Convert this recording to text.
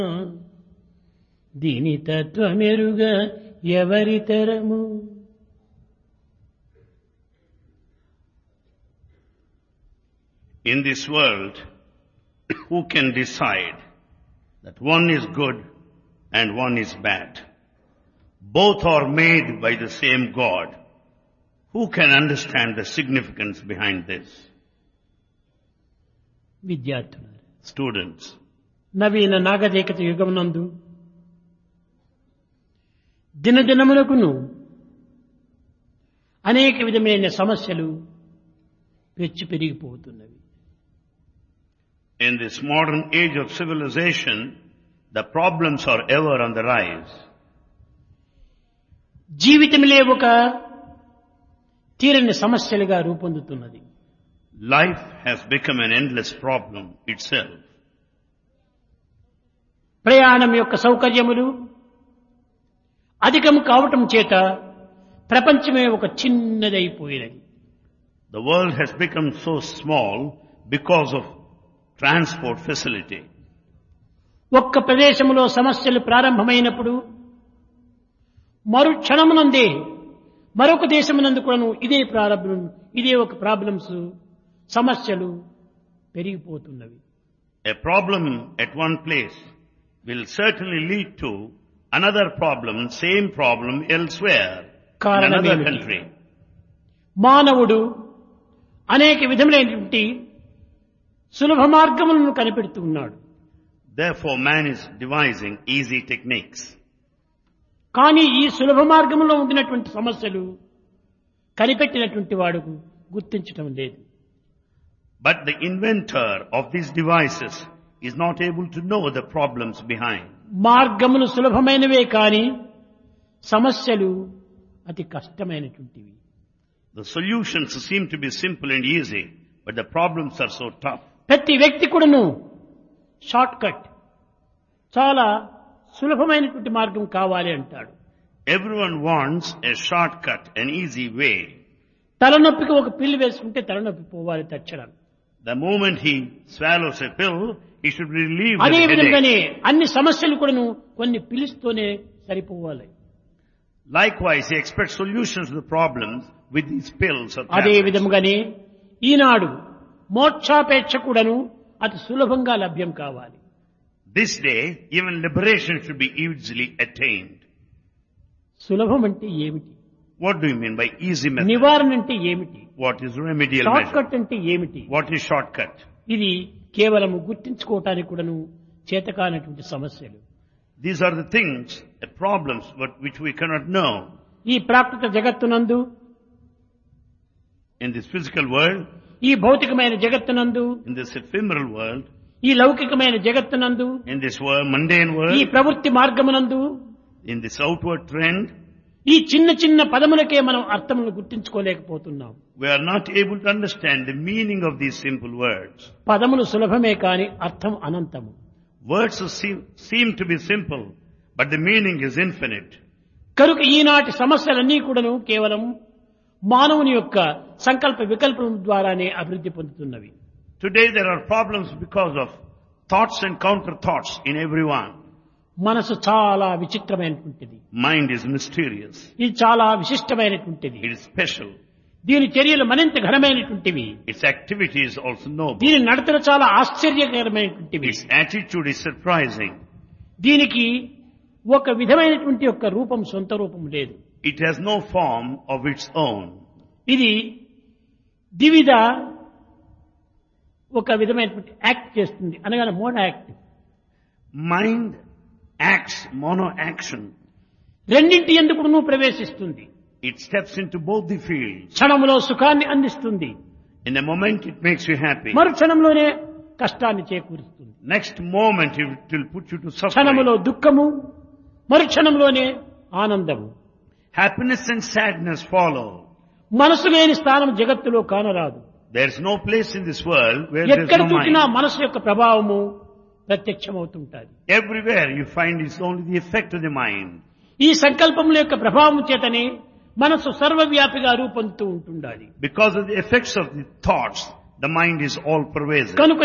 దీని తత్వమెరుగ ఎవరి తరము In this world, who can decide that one is good and one is bad? Both are made by the same God. Who can understand the significance behind this? విద్యార్థులు Students, నవీన నాగరికత యుగమునందు దినదినమునకును అనేక విధమైన సమస్యలు పెచ్చు పెరిగిపోతున్నవి in this modern age of civilization, the problems are ever on the rise. జీవితములే ఒక తీరని సమస్యలుగా రూపొందుతున్నది Life has become an endless problem itself. ప్రయాణం యొక్క సౌకర్యములు అధికము కావటం చేత ప్రపంచమే ఒక చిన్నదైపోయినది The world has become so small because of transport facility. ఒక్క ప్రదేశములో సమస్యలు ప్రారంభమైనప్పుడు మరు క్షణమునందే మరొక దేశమునందు కూడాను ఇదే ప్రారంభం ఇదే ఒక ప్రాబ్లమ్స్ సమస్యలు పెరిగిపోతున్నవి A problem at one place will certainly lead to another problem, same problem elsewhere, in కారణం another ఏమిటి? country. మానవుడు అనేక విధములైనటువంటి సులభ మార్గములను కనిపెడుతూ ఉన్నాడు Therefore man is devising easy techniques. కానీ ఈ సులభ మార్గంలో ఉండినటువంటి సమస్యలు కనిపెట్టినటువంటి వాడుకు గుర్తించటం లేదు But the inventor of these devices is not able to know the problems behind. మార్గములు సులభమైనవే కానీ సమస్యలు అతి కష్టమైనటువంటివి The solutions seem to be simple and easy, but the problems are so tough. ప్రతి వ్యక్తి కూడాను షార్ట్ కట్ చాలా సులభమైనటువంటి మార్గం కావాలి అంటాడు Everyone wants a shortcut, an easy way. తలనొప్పికి ఒక పిల్లు వేసుకుంటే తలనొప్పి పోవాలి తక్షణం The moment he swallows a pill, he should be relieved of అదే the headache. విధంగానే అన్ని సమస్యలు కూడాను కొన్ని పిలుస్తూనే సరిపోవాలి Likewise, he expects solutions to the problems with these pills or అదే tablets. విధముగానే ఈనాడు మోక్షాపేక్ష కూడాను అతి సులభంగా లభ్యం కావాలి This day, even liberation should be easily attained. సులభం అంటే ఏమిటి What do you mean by easy method? నివారణ అంటే ఏమిటి What is remedial short measure? Cut అంటే ఏమిటి What is shortcut? ఇది కేవలము గుర్తించుకోవటానికి కూడాను చేతకానటువంటి సమస్యలు These are the things, the problems but which we cannot know ఈ ప్రాకృత జగత్తునందు in this physical world, ఈ భౌతికమైన జగత్తునందు in this ephemeral world, ఈ లౌకికమైన జగత్తునందు in this world, mundane ఈ world, ప్రవృత్తి మార్గమునందు in this outward trend, ఈ చిన్న చిన్న పదములకే మనం అర్థములను గుర్తించుకోలేకపోతున్నాం we are not able to understand the meaning of these simple words. పదములు సులభమే కాని అర్థం అనంతము Words seem, seem to be simple, but the meaning is infinite. కనుక ఈనాటి సమస్యలన్నీ కూడాను కేవలం మానవుని యొక్క సంకల్ప వికల్పం ద్వారానే అభివృద్ధి పొందుతున్నవి Today there are problems because of thoughts and counter thoughts in everyone. మనసు చాలా విచిత్రమైనటువంటిది Mind is mysterious. ఇది చాలా విశిష్టమైనటువంటిది It is special. దీని చర్యలు మరింత ఘనమైనటువంటివి Its activity is also noble. దీని నడతలు చాలా ఆశ్చర్యకరమైనటువంటివి Its attitude is surprising. దీనికి ఒక విధమైనటువంటి యొక్క రూపం సొంత రూపం లేదు It has no form of its own. ఇది దివిధ ఒక విధమైనటువంటి యాక్ట్ చేస్తుంది అనగా మోడ act Mind acts mono action. రెండింటి ఎందుకు నువ్వు ప్రవేశిస్తుంది It steps into both the fields. క్షణములో సుఖాన్ని అందిస్తుంది In a moment it makes you happy. మరు క్షణంలోనే కష్టాన్ని చేకూరుస్తుంది Next moment it will put you to suffering. క్షణములో దుఃఖము మరు క్షణంలోనే ఆనందము Happiness and sadness follow. మనసు లేని స్థానం జగత్తులో కానరాదు There is no place in this world where there is ఎక్కడ no చూసినా mind. మనసు యొక్క ప్రభావము ప్రత్యక్షమవుతుంటాది Everywhere you find it's only the effect of the mind. ఈ సంకల్పముల యొక్క ప్రభావం చేతనే మనసు సర్వవ్యాపిగా రూపొందుతూ ఉంటుండాలి Because of the effects of the thoughts, the mind is all pervasive. కనుక